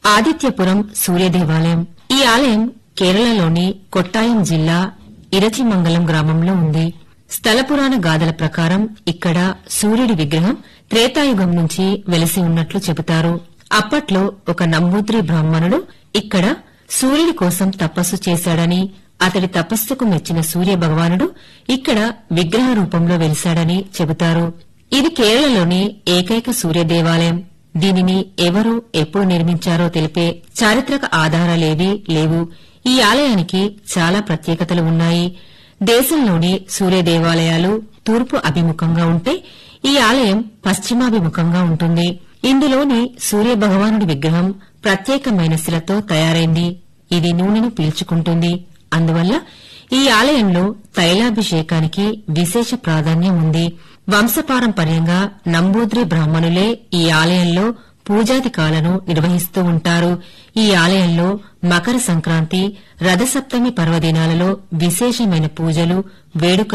ఆదిత్యపురం సూర్య దేవాలయం ఈ ఆలయం కేరళలోని కొట్టాయం జిల్లా ఇరచిమంగళం గ్రామంలో ఉంది స్థల పురాణ గాథల ప్రకారం ఇక్కడ సూర్యుడి విగ్రహం త్రేతాయుగం నుంచి వెలిసి ఉన్నట్లు చెబుతారు అప్పట్లో ఒక నంబూద్రి బ్రాహ్మణుడు ఇక్కడ సూర్యుడి కోసం తపస్సు చేశాడని అతడి తపస్సుకు మెచ్చిన సూర్య భగవానుడు ఇక్కడ విగ్రహ రూపంలో వెలిశాడని చెబుతారు ఇది కేరళలోని ఏకైక సూర్య దేవాలయం దీనిని ఎవరు ఎప్పుడు నిర్మించారో తెలిపే చారిత్రక ఆధారాలేవీ లేవు ఈ ఆలయానికి చాలా ప్రత్యేకతలు ఉన్నాయి దేశంలోని సూర్య దేవాలయాలు తూర్పు అభిముఖంగా ఉంటే ఈ ఆలయం పశ్చిమాభిముఖంగా ఉంటుంది ఇందులోని సూర్య భగవానుడి విగ్రహం ప్రత్యేకమైన శిలతో తయారైంది ఇది నూనెను పీల్చుకుంటుంది అందువల్ల ఈ ఆలయంలో తైలాభిషేకానికి విశేష ప్రాధాన్యం ఉంది వంశపారంపర్యంగా నంబూద్రి బ్రాహ్మణులే ఈ ఆలయంలో పూజాధికాలను నిర్వహిస్తూ ఉంటారు ఈ ఆలయంలో మకర సంక్రాంతి రథసప్తమి పర్వదినాలలో విశేషమైన పూజలు వేడుకలు